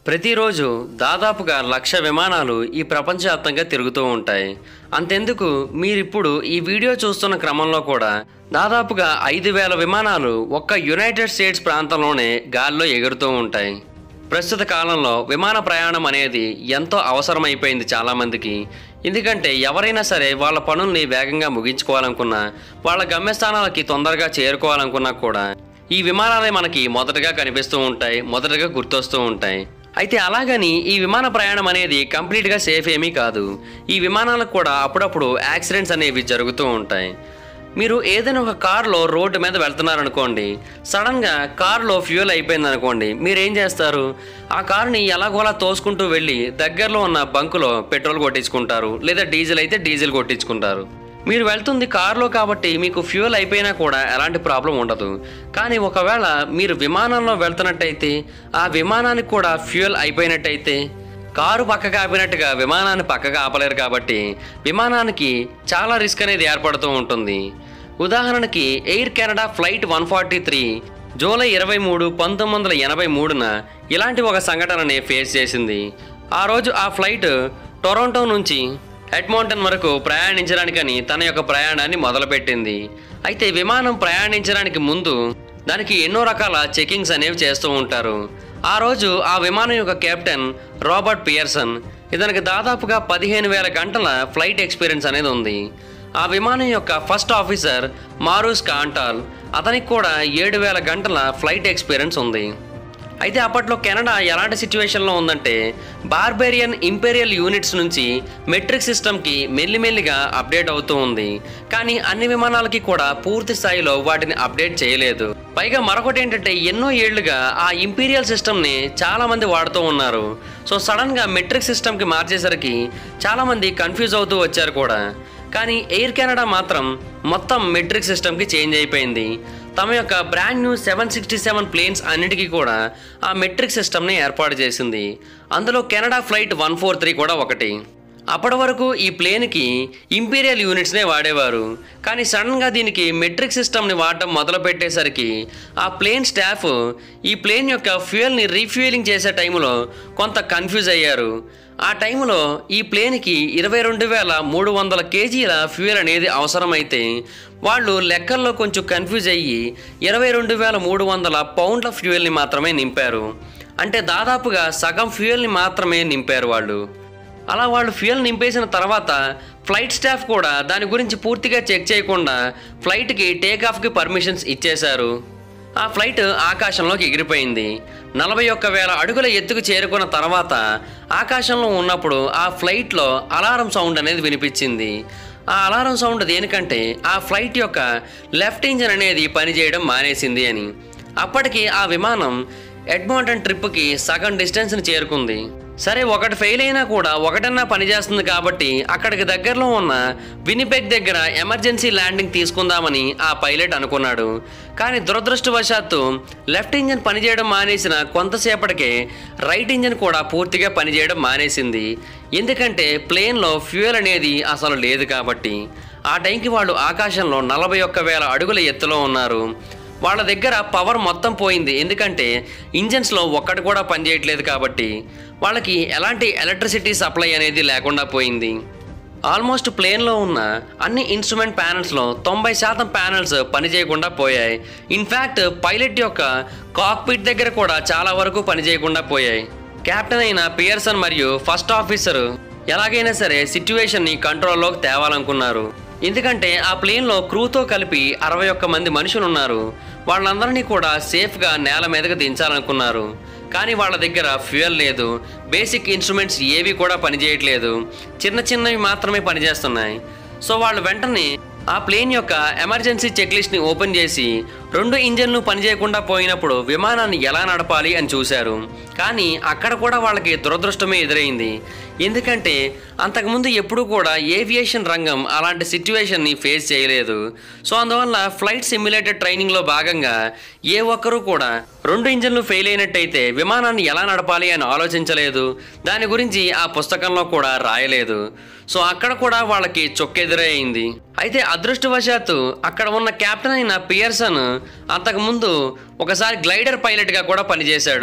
ప్రతిరోజు దాదాపుగా లక్ష విమానాలు ఈ ప్రపంచవ్యాప్తంగా తిరుగుతూ ఉంటాయి అంతెందుకు మీరిప్పుడు ఈ వీడియో చూస్తున్న క్రమంలో కూడా దాదాపుగా ఐదు వేల విమానాలు ఒక్క యునైటెడ్ స్టేట్స్ ప్రాంతంలోనే గాల్లో ఎగురుతూ ఉంటాయి ప్రస్తుత కాలంలో విమాన ప్రయాణం అనేది ఎంతో అవసరమైపోయింది చాలామందికి ఎందుకంటే ఎవరైనా సరే వాళ్ళ పనుల్ని వేగంగా ముగించుకోవాలనుకున్నా వాళ్ళ గమ్యస్థానాలకి తొందరగా చేరుకోవాలనుకున్నా కూడా ఈ విమానాలే మనకి మొదటగా కనిపిస్తూ ఉంటాయి మొదటగా గుర్తొస్తూ ఉంటాయి అయితే అలాగని ఈ విమాన ప్రయాణం అనేది కంప్లీట్గా సేఫ్ ఏమీ కాదు ఈ విమానాలకు కూడా అప్పుడప్పుడు యాక్సిడెంట్స్ అనేవి జరుగుతూ ఉంటాయి మీరు ఏదైనా ఒక కార్లో రోడ్డు మీద వెళ్తున్నారనుకోండి సడన్గా కార్లో ఫ్యూయల్ అయిపోయింది అనుకోండి మీరు ఏం చేస్తారు ఆ కార్ని ఎలాగోలా తోసుకుంటూ వెళ్ళి దగ్గరలో ఉన్న బంకులో పెట్రోల్ కొట్టించుకుంటారు లేదా డీజిల్ అయితే డీజిల్ కొట్టించుకుంటారు మీరు వెళ్తుంది కారులో కాబట్టి మీకు ఫ్యూయల్ అయిపోయినా కూడా ఎలాంటి ప్రాబ్లం ఉండదు కానీ ఒకవేళ మీరు విమానంలో వెళ్తున్నట్టయితే ఆ విమానానికి కూడా ఫ్యూయల్ అయిపోయినట్టయితే కారు పక్కకు ఆపినట్టుగా విమానాన్ని పక్కగా ఆపలేరు కాబట్టి విమానానికి చాలా రిస్క్ అనేది ఏర్పడుతూ ఉంటుంది ఉదాహరణకి air Canada flight one forty three July ఇరవై మూడు పంతొమ్మిది వందల ఎనభై మూడున ఇలాంటి ఒక సంఘటనని ఫేస్ చేసింది ఆ రోజు ఆ ఫ్లైట్ టొరంటో నుంచి ఎడ్మాంటన్ వరకు ప్రయాణించడానికని తన యొక్క ప్రయాణాన్ని మొదలుపెట్టింది అయితే విమానం ప్రయాణించడానికి ముందు దానికి ఎన్నో రకాల చెకింగ్స్ అనేవి చేస్తూ ఉంటారు ఆ రోజు ఆ విమానం యొక్క కెప్టెన్ రాబర్ట్ పియర్సన్ ఇతనికి దాదాపుగా పదిహేను వేల గంటల ఫ్లైట్ ఎక్స్పీరియన్స్ అనేది ఉంది ఆ విమానం యొక్క ఫస్ట్ ఆఫీసర్ మారూస్ కాంటాల్ అతనికి కూడా ఏడు వేల గంటల ఫ్లైట్ ఎక్స్పీరియన్స్ ఉంది అయితే అప్పట్లో కెనడా ఎలాంటి సిచ్యువేషన్లో ఉందంటే బార్బేరియన్ ఇంపీరియల్ యూనిట్స్ నుంచి మెట్రిక్ సిస్టమ్కి మెల్లిమెల్లిగా అప్డేట్ అవుతూ ఉంది కానీ అన్ని విమానాలకి కూడా పూర్తి స్థాయిలో వాటిని అప్డేట్ చేయలేదు పైగా మరొకటి ఏంటంటే ఎన్నో ఏళ్లుగా ఆ ఇంపీరియల్ సిస్టమ్ని చాలామంది వాడుతూ ఉన్నారు సో సడన్గా మెట్రిక్ సిస్టమ్కి మార్చేసరికి చాలామంది కన్ఫ్యూజ్ అవుతూ వచ్చారు కూడా కానీ ఎయిర్ కెనడా మాత్రం మొత్తం మెట్రిక్ సిస్టమ్కి చేంజ్ అయిపోయింది తమ యొక్క brand new seven sixty seven planes అన్నిటికీ కూడా ఆ మెట్రిక్ సిస్టమ్ని ఏర్పాటు చేసింది అందులో Canada flight one four three కూడా ఒకటి అప్పటి వరకు ఈ ప్లేన్కి ఇంపీరియల్ యూనిట్స్నే వాడేవారు కానీ సడన్గా దీనికి మెట్రిక్ సిస్టమ్ని వాడటం మొదలు పెట్టేసరికి ఆ ప్లేన్ స్టాఫ్ ఈ ప్లేన్ యొక్క ఫ్యూయల్ని రీఫ్యూయలింగ్ చేసే టైంలో కొంత కన్ఫ్యూజ్ అయ్యారు ఆ టైంలో ఈ ప్లేన్కి ఇరవై రెండు వేల మూడు వందల కేజీల ఫ్యూయల్ అనేది అవసరమైతే వాళ్ళు లెక్కల్లో కొంచెం కన్ఫ్యూజ్ అయ్యి ఇరవై రెండు వేల మూడు వందల పౌండ్ల ఫ్యూయల్ని మాత్రమే నింపారు అంటే దాదాపుగా సగం ఫ్యూయల్ని మాత్రమే నింపారు వాళ్ళు అలా వాళ్ళు ఫ్యూయల్ నింపేసిన తర్వాత ఫ్లైట్ స్టాఫ్ కూడా దాని గురించి పూర్తిగా చెక్ చేయకుండా ఫ్లైట్కి టేక్ ఆఫ్కి పర్మిషన్స్ ఇచ్చేశారు ఆ ఫ్లైట్ ఆకాశంలోకి ఎగిరిపోయింది నలభై ఒక్క వేల అడుగుల ఎత్తుకు చేరుకున్న తర్వాత ఆకాశంలో ఉన్నప్పుడు ఆ ఫ్లైట్లో అలారం సౌండ్ అనేది వినిపించింది ఆ అలారం సౌండ్ దేనికంటే ఆ ఫ్లైట్ యొక్క లెఫ్ట్ ఇంజన్ అనేది పనిచేయడం మానేసింది అని అప్పటికి ఆ విమానం ఎడ్మాంటన్ ట్రిప్కి సగం డిస్టెన్స్ని చేరుకుంది సరే ఒకటి ఫెయిల్ అయినా కూడా ఒకటన్నా పనిచేస్తుంది కాబట్టి అక్కడికి దగ్గరలో ఉన్న వినిపెగ్ దగ్గర ఎమర్జెన్సీ ల్యాండింగ్ తీసుకుందామని ఆ పైలట్ అనుకున్నాడు కానీ దురదృష్టవశాత్తు లెఫ్ట్ ఇంజన్ పనిచేయడం మానేసిన కొంతసేపటికే రైట్ ఇంజన్ కూడా పూర్తిగా పనిచేయడం మానేసింది ఎందుకంటే ప్లేన్లో ఫ్యూయల్ అనేది అసలు లేదు కాబట్టి ఆ టైంకి వాళ్ళు ఆకాశంలో నలభై ఒక్క వేల అడుగుల ఎత్తులో ఉన్నారు వాళ్ళ దగ్గర పవర్ మొత్తం పోయింది ఎందుకంటే ఇంజన్స్లో ఒక్కటి కూడా పనిచేయట్లేదు కాబట్టి వాళ్ళకి ఎలాంటి ఎలక్ట్రిసిటీ సప్లై అనేది లేకుండా పోయింది ఆల్మోస్ట్ ప్లేన్లో ఉన్న అన్ని ఇన్స్ట్రుమెంట్ ప్యానల్స్లో తొంభై శాతం ప్యానల్స్ పనిచేయకుండా పోయాయి ఇన్ఫ్యాక్ట్ పైలట్ యొక్క కాక్పిట్ దగ్గర కూడా చాలా వరకు పనిచేయకుండా పోయాయి కెప్టెన్ అయిన పియర్సన్ మరియు ఫస్ట్ ఆఫీసర్ ఎలాగైనా సరే సిచ్యువేషన్ని కంట్రోల్లోకి తేవాలనుకున్నారు ఎందుకంటే ఆ ప్లేన్లో క్రూతో కలిపి అరవై ఒక్క మంది మనుషులు ఉన్నారు వాళ్ళందరినీ కూడా సేఫ్గా నేల మీదకి దించాలనుకున్నారు కానీ వాళ్ళ దగ్గర ఫ్యూయల్ లేదు బేసిక్ ఇన్స్ట్రుమెంట్స్ ఏవి కూడా పనిచేయట్లేదు చిన్న చిన్నవి మాత్రమే పనిచేస్తున్నాయి సో వాళ్ళు వెంటనే ఆ ప్లేన్ యొక్క ఎమర్జెన్సీ చెక్ లిస్ట్ని ఓపెన్ చేసి రెండు ఇంజన్లు పనిచేయకుండా పోయినప్పుడు విమానాన్ని ఎలా నడపాలి అని చూశారు కానీ అక్కడ కూడా వాళ్ళకి దురదృష్టమే ఎదురైంది ఎందుకంటే అంతకుముందు ఎప్పుడూ కూడా ఏవియేషన్ రంగం అలాంటి సిచ్యువేషన్ని ఫేస్ చేయలేదు సో అందువల్ల ఫ్లైట్ సిమ్యులేటెడ్ ట్రైనింగ్లో భాగంగా ఏ ఒక్కరూ కూడా రెండు ఇంజన్లు ఫెయిల్ అయినట్టయితే విమానాన్ని ఎలా నడపాలి అని ఆలోచించలేదు దాని గురించి ఆ పుస్తకంలో కూడా రాయలేదు సో అక్కడ కూడా వాళ్ళకి చొక్కెదురైంది అయితే అదృష్టవశాత్తు అక్కడ ఉన్న కెప్టెన్ అయిన పియర్సన్ అంతకుముందు ఒకసారి గ్లైడర్ పైలట్గా కూడా పనిచేశాడు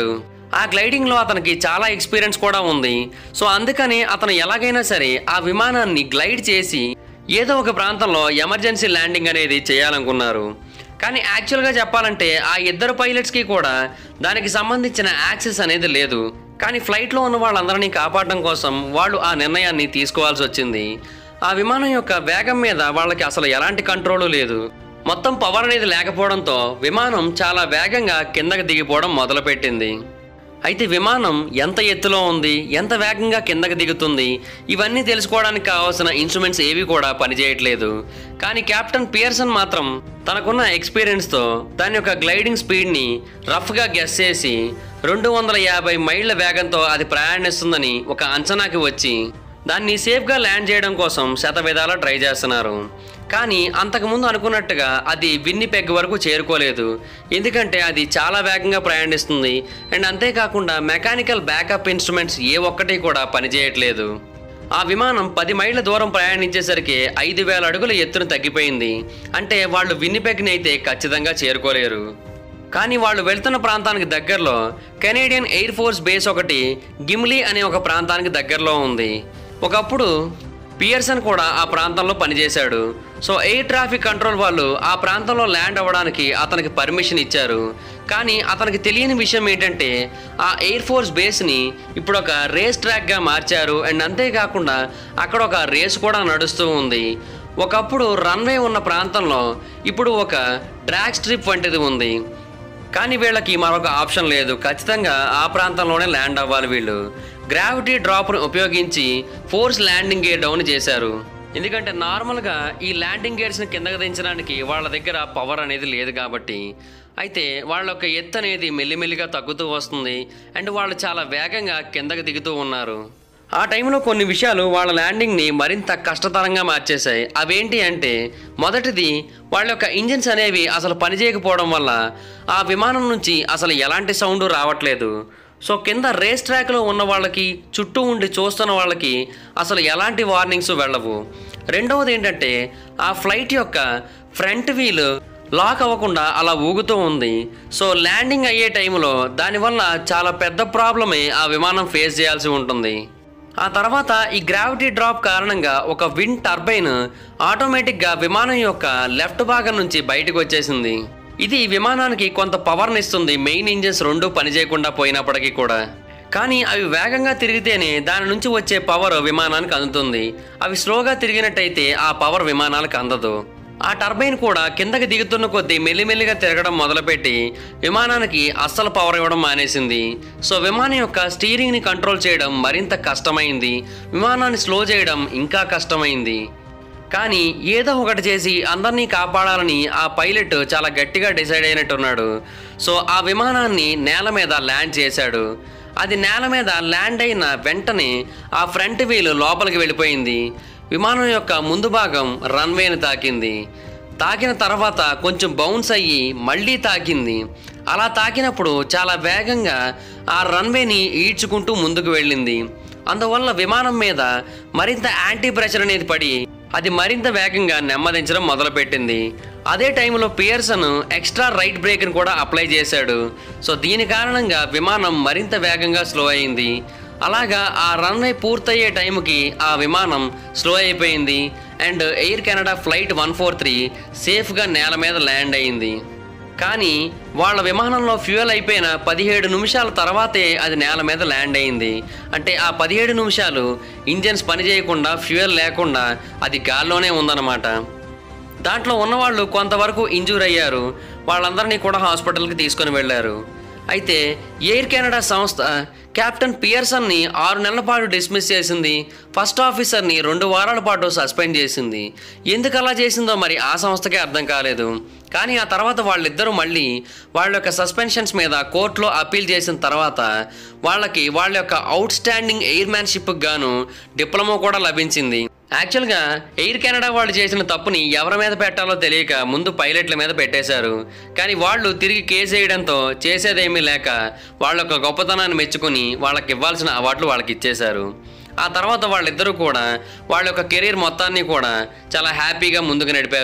ఆ గ్లైడింగ్లో అతనికి చాలా ఎక్స్పీరియన్స్ కూడా ఉంది సో అందుకని అతను ఎలాగైనా సరే ఆ విమానాన్ని గ్లైడ్ చేసి ఏదో ఒక ప్రాంతంలో ఎమర్జెన్సీ ల్యాండింగ్ అనేది చేయాలనుకున్నారు కానీ యాక్చువల్గా చెప్పాలంటే ఆ ఇద్దరు పైలట్స్కి కూడా దానికి సంబంధించిన యాక్సెస్ అనేది లేదు కానీ ఫ్లైట్లో ఉన్న వాళ్ళందరినీ కాపాడడం కోసం వాళ్ళు ఆ నిర్ణయాన్ని తీసుకోవాల్సి వచ్చింది ఆ విమానం యొక్క వేగం మీద వాళ్ళకి అసలు ఎలాంటి కంట్రోలు లేదు మొత్తం పవర్ అనేది లేకపోవడంతో విమానం చాలా వేగంగా కిందకి దిగిపోవడం మొదలుపెట్టింది అయితే విమానం ఎంత ఎత్తులో ఉంది ఎంత వేగంగా కిందకి దిగుతుంది ఇవన్నీ తెలుసుకోవడానికి కావాల్సిన ఇన్స్ట్రుమెంట్స్ ఏవి కూడా పనిచేయట్లేదు కానీ కెప్టెన్ పియర్సన్ మాత్రం తనకున్న ఎక్స్పీరియన్స్తో దాని యొక్క గ్లైడింగ్ స్పీడ్ని రఫ్గా గెస్ చేసి రెండు వందల యాభై మైళ్ళ వేగంతో అది ప్రయాణిస్తుందని ఒక అంచనాకి వచ్చి దాన్ని సేఫ్గా ల్యాండ్ చేయడం కోసం శతవిధాలా ట్రై చేస్తున్నారు కానీ అంతకుముందు అనుకున్నట్టుగా అది విన్నిపెగ్ వరకు చేరుకోలేదు ఎందుకంటే అది చాలా వేగంగా ప్రయాణిస్తుంది అండ్ అంతేకాకుండా మెకానికల్ బ్యాకప్ ఇన్స్ట్రుమెంట్స్ ఏ ఒక్కటి కూడా పనిచేయట్లేదు ఆ విమానం పది మైళ్ళ దూరం ప్రయాణించేసరికి ఐదు వేల అడుగుల ఎత్తున తగ్గిపోయింది అంటే వాళ్ళు విన్నిపెగ్ని అయితే ఖచ్చితంగా చేరుకోలేరు కానీ వాళ్ళు వెళ్తున్న ప్రాంతానికి దగ్గరలో కెనేడియన్ ఎయిర్ ఫోర్స్ బేస్ ఒకటి గిమ్లీ అనే ఒక ప్రాంతానికి దగ్గరలో ఉంది ఒకప్పుడు పియర్సన్ కూడా ఆ ప్రాంతంలో పనిచేశాడు సో ఎయిర్ ట్రాఫిక్ కంట్రోల్ వాళ్ళు ఆ ప్రాంతంలో ల్యాండ్ అవ్వడానికి అతనికి పర్మిషన్ ఇచ్చారు కానీ అతనికి తెలియని విషయం ఏంటంటే ఆ ఎయిర్ ఫోర్స్ బేస్ని ఇప్పుడు ఒక రేస్ ట్రాక్గా మార్చారు అండ్ అంతేకాకుండా అక్కడ ఒక రేస్ కూడా నడుస్తూ ఉంది ఒకప్పుడు రన్వే ఉన్న ప్రాంతంలో ఇప్పుడు ఒక డ్రాగ్ స్ట్రిప్ వంటిది ఉంది కానీ వీళ్ళకి మరొక ఆప్షన్ లేదు ఖచ్చితంగా ఆ ప్రాంతంలోనే ల్యాండ్ అవ్వాలి వీళ్ళు గ్రావిటీ డ్రాప్ను ఉపయోగించి ఫోర్స్ ల్యాండింగ్ గేర్ డౌన్ చేశారు ఎందుకంటే నార్మల్గా ఈ ల్యాండింగ్ గేర్స్ని కిందకి దించడానికి వాళ్ళ దగ్గర పవర్ అనేది లేదు కాబట్టి అయితే వాళ్ళ యొక్క ఎత్తు అనేది మెల్లిమెల్లిగా తగ్గుతూ వస్తుంది అండ్ వాళ్ళు చాలా వేగంగా కిందకి దిగుతూ ఉన్నారు ఆ టైంలో కొన్ని విషయాలు వాళ్ళ ల్యాండింగ్ని మరింత కష్టతరంగా మార్చేశాయి అవేంటి అంటే మొదటిది వాళ్ళ యొక్క ఇంజిన్స్ అనేవి అసలు పనిచేయకపోవడం వల్ల ఆ విమానం నుంచి అసలు ఎలాంటి సౌండ్ రావట్లేదు సో కింద రేస్ ట్రాక్లో ఉన్న వాళ్ళకి చుట్టూ ఉండి చూస్తున్న వాళ్ళకి అసలు ఎలాంటి వార్నింగ్స్ వెళ్ళవు రెండవది ఏంటంటే ఆ ఫ్లైట్ యొక్క ఫ్రంట్ వీల్ లాక్ అవ్వకుండా అలా ఊగుతూ ఉంది సో ల్యాండింగ్ అయ్యే టైంలో దానివల్ల చాలా పెద్ద ప్రాబ్లమే ఆ విమానం ఫేస్ చేయాల్సి ఉంటుంది ఆ తర్వాత ఈ గ్రావిటీ డ్రాప్ కారణంగా ఒక విండ్ టర్బైన్ ఆటోమేటిక్గా విమానం యొక్క లెఫ్ట్ భాగం నుంచి బయటకు వచ్చేసింది ఇది విమానానికి కొంత పవర్ని ఇస్తుంది మెయిన్ ఇంజిన్స్ రెండు పనిచేయకుండా పోయినప్పటికీ కూడా కానీ అవి వేగంగా తిరిగితేనే దాని నుంచి వచ్చే పవర్ విమానానికి అందుతుంది అవి స్లోగా తిరిగినట్టయితే ఆ పవర్ విమానాలకు అందదు ఆ టర్బైన్ కూడా కిందకి దిగుతున్న కొద్దీ మెల్లిమెల్లిగా తిరగడం మొదలుపెట్టి విమానానికి అస్సలు పవర్ ఇవ్వడం మానేసింది సో విమానం యొక్క స్టీరింగ్ని కంట్రోల్ చేయడం మరింత కష్టమైంది విమానాన్ని స్లో చేయడం ఇంకా కష్టమైంది కానీ ఏదో ఒకటి చేసి అందరినీ కాపాడాలని ఆ పైలట్ చాలా గట్టిగా డిసైడ్ అయినట్టున్నాడు సో ఆ విమానాన్ని నేల మీద ల్యాండ్ చేశాడు అది నేల మీద ల్యాండ్ అయిన వెంటనే ఆ ఫ్రంట్ వీల్ లోపలికి వెళ్ళిపోయింది విమానం యొక్క ముందు భాగం రన్వేని తాకింది తాకిన తర్వాత కొంచెం బౌన్స్ అయ్యి మళ్ళీ తాకింది అలా తాకినప్పుడు చాలా వేగంగా ఆ రన్వేని ఈడ్చుకుంటూ ముందుకు వెళ్ళింది అందువల్ల విమానం మీద మరింత యాంటీ ప్రెషర్ అనేది పడి అది మరింత వేగంగా నెమ్మదించడం మొదలుపెట్టింది అదే టైంలో పియర్సన్ ఎక్స్ట్రా రైట్ బ్రేక్ని కూడా అప్లై చేశాడు సో దీని కారణంగా విమానం మరింత వేగంగా స్లో అయింది అలాగా ఆ రన్వే పూర్తయ్యే టైంకి ఆ విమానం స్లో అయిపోయింది and air Canada flight one four three సేఫ్గా నేల మీద ల్యాండ్ అయింది కానీ వాళ్ళ విమానంలో ఫ్యూయల్ అయిపోయిన పదిహేడు నిమిషాల తర్వాతే అది నేల మీద ల్యాండ్ అయింది అంటే ఆ పదిహేడు నిమిషాలు ఇంజన్స్ పనిచేయకుండా ఫ్యూయల్ లేకుండా అది గాల్లోనే ఉందన్నమాట దాంట్లో ఉన్నవాళ్ళు కొంతవరకు ఇంజూర్ అయ్యారు వాళ్ళందరినీ కూడా హాస్పిటల్కి తీసుకొని వెళ్ళారు అయితే ఎయిర్ కెనడా సంస్థ కెప్టెన్ పియర్సన్ని ఆరు నెలల పాటు డిస్మిస్ చేసింది ఫస్ట్ ఆఫీసర్ని రెండు వారాల పాటు సస్పెండ్ చేసింది ఎందుకు అలా చేసిందో మరి ఆ సంస్థకే అర్థం కాలేదు కానీ ఆ తర్వాత వాళ్ళిద్దరూ మళ్ళీ వాళ్ళ యొక్క సస్పెన్షన్స్ మీద కోర్టులో అప్పీల్ చేసిన తర్వాత వాళ్ళకి వాళ్ళ యొక్క అవుట్ స్టాండింగ్ ఎయిర్ మ్యాన్షిప్కి గాను డిప్లొమా కూడా లభించింది యాక్చువల్గా ఎయిర్ కెనడా వాళ్ళు చేసిన తప్పుని ఎవరి మీద పెట్టాలో తెలియక ముందు పైలట్ల మీద పెట్టేశారు కానీ వాళ్ళు తిరిగి కేసు వేయడంతో చేసేదేమీ లేక వాళ్ళ యొక్క గొప్పతనాన్ని మెచ్చుకుని వాళ్ళకి ఇవ్వాల్సిన అవార్డులు వాళ్ళకి ఇచ్చేశారు ఆ తర్వాత వాళ్ళిద్దరూ కూడా వాళ్ళ యొక్క కెరీర్ మొత్తాన్ని కూడా చాలా హ్యాపీగా ముందుకు నడిపారు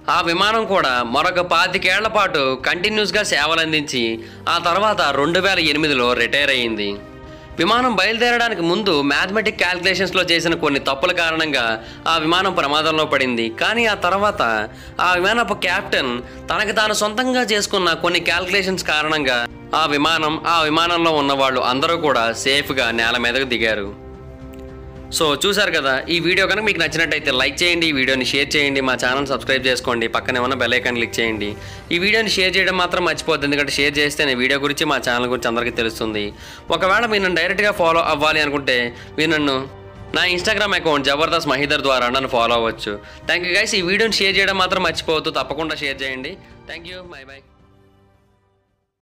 ఆ విమానం కూడా మరొక పాతికేళ్ల పాటు కంటిన్యూస్గా సేవలు అందించి ఆ తర్వాత రెండు వేల ఎనిమిదిలో రిటైర్ అయ్యింది విమానం బయలుదేరడానికి ముందు మ్యాథమెటిక్ క్యాల్కులేషన్స్లో చేసిన కొన్ని తప్పుల కారణంగా ఆ విమానం ప్రమాదంలో పడింది కానీ ఆ తర్వాత ఆ విమానపు కెప్టెన్ తనకి తాను సొంతంగా చేసుకున్న కొన్ని క్యాల్కులేషన్స్ కారణంగా ఆ విమానం ఆ విమానంలో ఉన్న వాళ్ళు అందరూ కూడా సేఫ్గా నేల మీదకు దిగారు సో చూసారు కదా ఈ వీడియో కనుక మీకు నచ్చినట్టయితే లైక్ చేయండి ఈ వీడియోని షేర్ చేయండి మా ఛానల్ సబ్స్క్రైబ్ చేసుకోండి పక్కనే ఉన్న బెల్ ఐకాన్ క్లిక్ చేయండి ఈ వీడియోని షేర్ చేయడం మాత్రం మర్చిపోద్దు ఎందుకంటే షేర్ చేస్తే నేను వీడియో గురించి మా ఛానల్ గురించి అందరికీ తెలుస్తుంది ఒకవేళ మీరు నన్ను డైరెక్ట్గా ఫాలో అవ్వాలి అనుకుంటే మీరు నన్ను నా ఇన్స్టాగ్రామ్ అకౌంట్ జబర్దస్త్ మహిదర్ ద్వారా నన్ను ఫాలో అవ్వచ్చు థ్యాంక్ యూ గైస్ ఈ వీడియోని షేర్ చేయడం మాత్రం మర్చిపోవద్దు తప్పకుండా షేర్ చేయండి థ్యాంక్ యూ బై బై